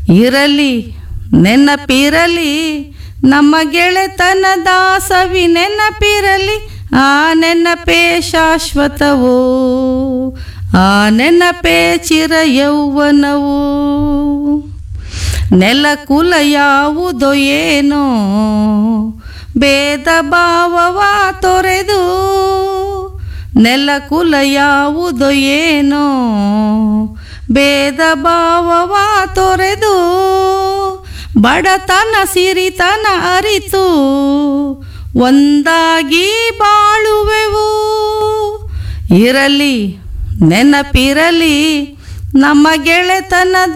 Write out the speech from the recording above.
ಇರಲಿ ನೆನಪಿರಲಿ ನಮ್ಮ ಗೆಳೆತನದ ಸವಿ ನೆನಪಿರಲಿ ಆ ನೆನಪೇ ಶಾಶ್ವತವೋ ಆ ನೆನಪೇ ಚಿರ ಯೌವನವೋ ನೆಲಕುಲ ಯಾವುದೋ ಏನೋ ಭೇದ ಭಾವವ ತೊರೆದು ನೆಲಕುಲ ಯಾವುದೋ ಏನೋ ಭೇದ ಭಾವವ ತೊರೆದು ಬಡತನ ಸಿರಿತನ ಅರಿತು ಒಂದಾಗಿ ಬಾಳುವೆವು ಇರಲಿ ನೆನಪಿರಲಿ ನಮ್ಮ ಗೆಳೆತನದ